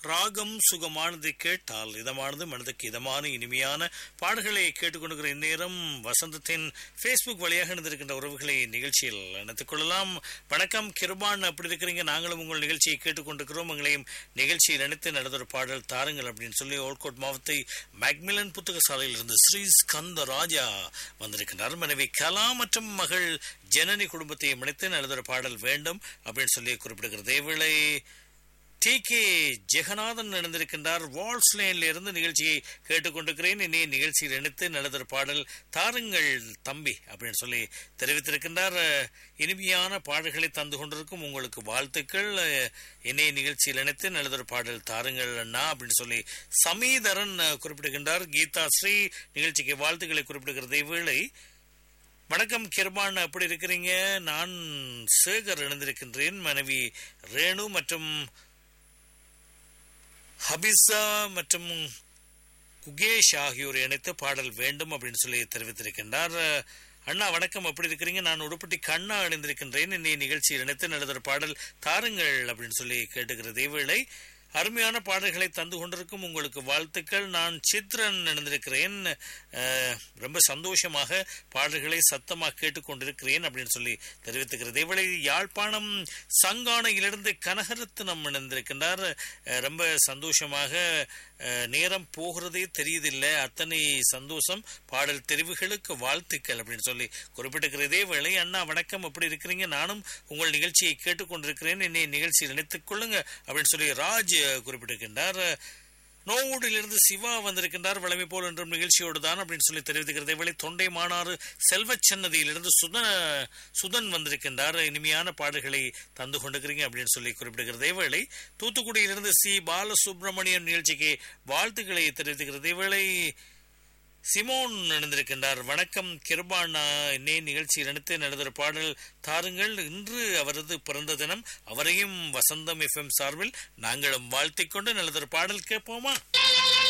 ராகம் சுகமானதை கேட்டால் இதமானது மனதுக்கு இதமான இனிமையான பாடல்களை கேட்டுக்கொண்டிருக்கிற இந்நேரம் வசந்தத்தின் ஃபேஸ்புக் வழியாக இணைந்திருக்கின்ற உறவுகளை நிகழ்ச்சியில் இணைத்துக் கொள்ளலாம் வணக்கம் கிருபான் அப்படி இருக்கிறீங்க நாங்களும் உங்கள் நிகழ்ச்சியை கேட்டுக்கொண்டிருக்கிறோம் உங்களையும் நிகழ்ச்சியில் இணைத்து நடந்தொரு பாடல் தாருங்கள் அப்படின்னு சொல்லி ஓல்கோட் மாவத்தை மேக்மிலன் புத்தக சாலையில் இருந்து ஸ்ரீ ஸ்கந்த ராஜா வந்திருக்கின்றார் மனைவி கலா மற்றும் மகள் ஜனனி குடும்பத்தை இணைத்து நடந்தொரு பாடல் வேண்டும் அப்படின்னு சொல்லி குறிப்பிடுகிறது இதேவேளை டி கே ஜெகநாதன் நடந்திருக்கின்றார் வால்ஸ் லைன்ல இருந்து நிகழ்ச்சியை கேட்டுக்கொண்டிருக்கிறேன் இனி நிகழ்ச்சியில் இணைத்து நடந்தொரு பாடல் தாருங்கள் தம்பி அப்படின்னு சொல்லி தெரிவித்திருக்கின்றார் இனிமையான பாடல்களை தந்து கொண்டிருக்கும் உங்களுக்கு வாழ்த்துக்கள் இணைய நிகழ்ச்சியில் இணைத்து நல்லதொரு பாடல் தாருங்கள் அண்ணா அப்படின்னு சொல்லி சமீதரன் குறிப்பிடுகின்றார் கீதா ஸ்ரீ நிகழ்ச்சிக்கு வாழ்த்துக்களை குறிப்பிடுகிறது இவ்வேளை வணக்கம் கிருபான் எப்படி இருக்கிறீங்க நான் சேகர் இணைந்திருக்கின்றேன் மனைவி ரேணு மற்றும் ஹபிசா மற்றும் குகேஷ் ஆகியோர் இணைத்து பாடல் வேண்டும் அப்படின்னு சொல்லி தெரிவித்திருக்கின்றார் அண்ணா வணக்கம் எப்படி இருக்கிறீங்க நான் உடுப்பட்டி கண்ணா அணிந்திருக்கின்றேன் இன்னைய நிகழ்ச்சியில் இணைத்து நடந்த பாடல் தாருங்கள் அப்படின்னு சொல்லி கேட்டுக்கிறது இவ்வேளை அருமையான பாடல்களை தந்து கொண்டிருக்கும் உங்களுக்கு வாழ்த்துக்கள் நான் சித்ரன் இணைந்திருக்கிறேன் ரொம்ப சந்தோஷமாக பாடல்களை சத்தமாக கேட்டுக்கொண்டிருக்கிறேன் அப்படின்னு சொல்லி தெரிவித்துக்கிறது இவளை யாழ்ப்பாணம் சங்கானையிலிருந்து கனகரத்னம் இணைந்திருக்கின்றார் ரொம்ப சந்தோஷமாக நேரம் போகிறதே தெரியுதில்லை அத்தனை சந்தோஷம் பாடல் தெரிவுகளுக்கு வாழ்த்துக்கள் அப்படின்னு சொல்லி குறிப்பிட்டிருக்கிற இதே வேளை அண்ணா வணக்கம் எப்படி இருக்கிறீங்க நானும் உங்கள் நிகழ்ச்சியை கேட்டுக்கொண்டிருக்கிறேன் என்னை நிகழ்ச்சியில் இணைத்துக் கொள்ளுங்க அப்படின்னு சொல்லி ராஜ் குறிப்பிட்டிருக்கின்றார் நோவூடிலிருந்து சிவா வந்திருக்கின்றார் வளமை போல் என்றும் நிகழ்ச்சியோடு தான் அப்படின்னு சொல்லி தெரிவித்துக்கிறது வேளை தொண்டை மானாறு செல்வச்சன்னதியிலிருந்து சுதன சுதன் வந்திருக்கின்றார் இனிமையான பாடல்களை தந்து கொண்டிருக்கிறீங்க அப்படின்னு சொல்லி குறிப்பிடுகிறது வேளை தூத்துக்குடியிலிருந்து சி பாலசுப்ரமணியன் நிகழ்ச்சிக்கு வாழ்த்துக்களை தெரிவித்துக்கிறது வேளை சிமோன் இணைந்திருக்கின்றார் வணக்கம் கிருபானா இன்னே நிகழ்ச்சியில் இணைத்து நடந்த பாடல் தாருங்கள் இன்று அவரது பிறந்த தினம் அவரையும் வசந்தம் எஃப்எம் சார்பில் நாங்களும் வாழ்த்திக் கொண்டு நல்லதொரு பாடல் கேட்போமா